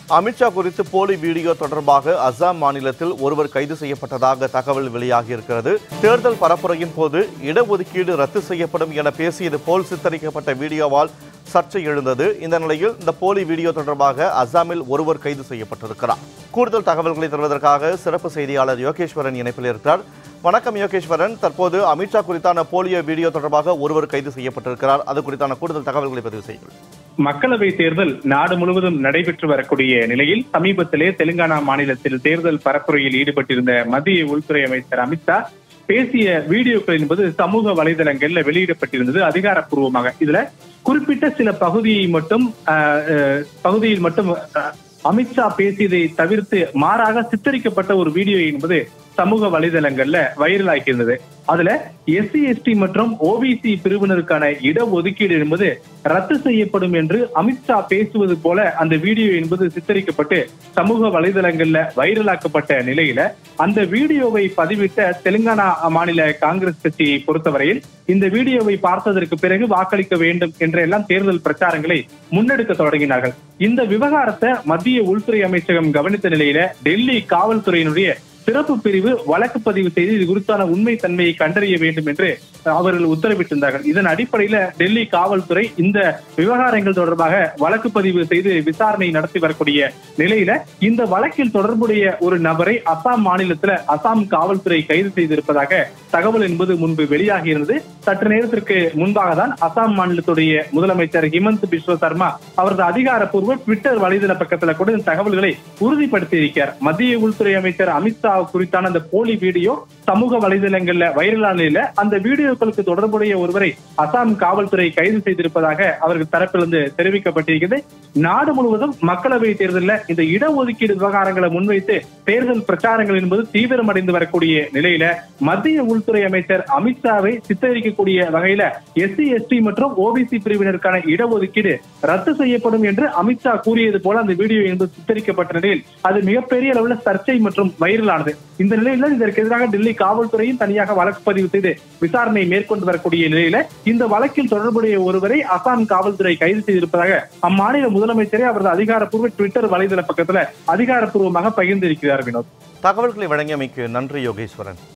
அமித்ஷா குறித்து போலி வீடியோ தொடர்பாக அசாம் மாநிலத்தில் ஒருவர் கைது செய்யப்பட்டதாக தகவல் வெளியாகியிருக்கிறது தேர்தல் பரப்புரையின் போது இடஒதுக்கீடு ரத்து செய்யப்படும் என பேசியது போல் சித்தரிக்கப்பட்ட வீடியோவால் சர்ச்சை எழுந்தது இந்த நிலையில் இந்த போலி வீடியோ தொடர்பாக அசாமில் ஒருவர் கைது செய்யப்பட்டிருக்கிறார் கூடுதல் தகவல்களை தருவதற்காக சிறப்பு செய்தியாளர் யோகேஸ்வரன் இணைப்பில் இருக்கிறார் வணக்கம் யோகேஸ்வரன் தற்போது அமித்ஷா குறித்தான போலியோ வீடியோ தொடர்பாக ஒருவர் கைது செய்யப்பட்டிருக்கிறார் அது குறித்தான கூடுதல் தகவல்களை பதிவு செய்யுங்கள் மக்களவை தேர்தல் நாடு முழுவதும் நடைபெற்று வரக்கூடிய நிலையில் சமீபத்திலே தெலுங்கானா மாநிலத்தில் தேர்தல் பரப்புரையில் ஈடுபட்டிருந்த மத்திய உள்துறை அமைச்சர் அமித்ஷா பேசிய வீடியோக்கள் என்பது சமூக வலைதளங்கள்ல வெளியிடப்பட்டிருந்தது அதிகாரப்பூர்வமாக இதுல குறிப்பிட்ட சில பகுதியை மட்டும் ஆஹ், ஆஹ், பகுதியில் மட்டும் ஆஹ், அமித்ஷா பேசியதை தவிர்த்து மாறாக சித்தரிக்கப்பட்ட ஒரு வீடியோ என்பது சமூக வலைதளங்கள்ல வைரல் ஆகியிருந்தது அதுல எஸ்சி எஸ்டி மற்றும் ஓபிசி பிரிவினருக்கான இடஒதுக்கீடு என்பது ரத்து செய்யப்படும் என்று அமித்ஷா பேசுவது போல அந்த வீடியோ என்பது சித்தரிக்கப்பட்டு சமூக வலைதளங்கள்ல வைரலாக்கப்பட்ட நிலையில அந்த வீடியோவை பதிவிட்ட தெலுங்கானா மாநில காங்கிரஸ் கட்சியை பொறுத்தவரையில் இந்த வீடியோவை பார்த்ததற்கு பிறகு வாக்களிக்க வேண்டும் என்ற எல்லாம் தேர்தல் பிரச்சாரங்களை முன்னெடுக்க தொடங்கினார்கள் இந்த விவகாரத்தை மத்திய உள்துறை அமைச்சகம் கவனித்த நிலையில டெல்லி காவல்துறையினுடைய சிறப்பு பிரிவு வழக்கு பதிவு செய்து இது குறித்தான உண்மை தன்மையை கண்டறிய வேண்டும் என்று அவர்கள் உத்தரவிட்டிருந்தார்கள் இதன் அடிப்படையில டெல்லி காவல்துறை இந்த விவகாரங்கள் தொடர்பாக வழக்கு பதிவு செய்து விசாரணை நடத்தி வரக்கூடிய நிலையில இந்த வழக்கில் தொடர்புடைய ஒரு நபரை அசாம் மாநிலத்துல அசாம் காவல்துறை கைது செய்திருப்பதாக தகவல் என்பது முன்பு வெளியாகி இருந்தது சற்று நேரத்திற்கு முன்பாக தான் அசாம் மாநிலத்துடைய முதலமைச்சர் ஹிமந்த் பிஸ்வ சர்மா அவரது அதிகாரப்பூர்வ ட்விட்டர் வலைதள பக்கத்துல கூட இந்த தகவல்களை உறுதிப்படுத்தி இருக்கிறார் மத்திய உள்துறை அமைச்சர் அமித்ஷா குறித்தான அந்த போலி வீடியோ சமூக வலைதளங்கள்ல வைரலான நிலையில அந்த வீடியோக்களுக்கு தொடர்புடைய ஒருவரை அசாம் காவல்துறை கைது செய்திருப்பதாக அவர்கள் தரப்பிலிருந்து தெரிவிக்கப்பட்டிருக்கிறது நாடு முழுவதும் மக்களவை தேர்தலில் இந்த இடஒதுக்கீடு விவகாரங்களை முன்வைத்து தேர்தல் பிரச்சாரங்கள் என்பது தீவிரமடைந்து வரக்கூடிய நிலையில மத்திய உள்துறை அமைச்சர் அமித்ஷாவை சித்தரிக்கக்கூடிய வகையில எஸ்சி எஸ்டி மற்றும் ஓபிசி பிரிவினருக்கான இடஒதுக்கீடு ரத்து செய்யப்படும் என்று அமித்ஷா கூறியது போல அந்த வீடியோ என்பது சித்தரிக்கப்பட்ட நிலையில் அது மிகப்பெரிய அளவில் சர்ச்சை மற்றும் வைரலானது இந்த நிலையில இதற்கு எதிராக டெல்லி காவல்துறையும் தனியாக வழக்கு பதிவு செய்து விசாரணை மேற்கொண்டு வரக்கூடிய நிலையில இந்த வழக்கில் தொடர்புடைய ஒருவரை அசாம் காவல்துறை கைது செய்திருப்பதாக அம்மாநில முதலமைச்சரே அவரது அதிகாரப்பூர்வ ட்விட்டர் வலைதள பக்கத்துல அதிகாரப்பூர்வமாக பகிர்ந்திருக்கிறார் வினோத் தகவல்களை வழங்கியமைக்கு நன்றி யோகேஸ்வரன்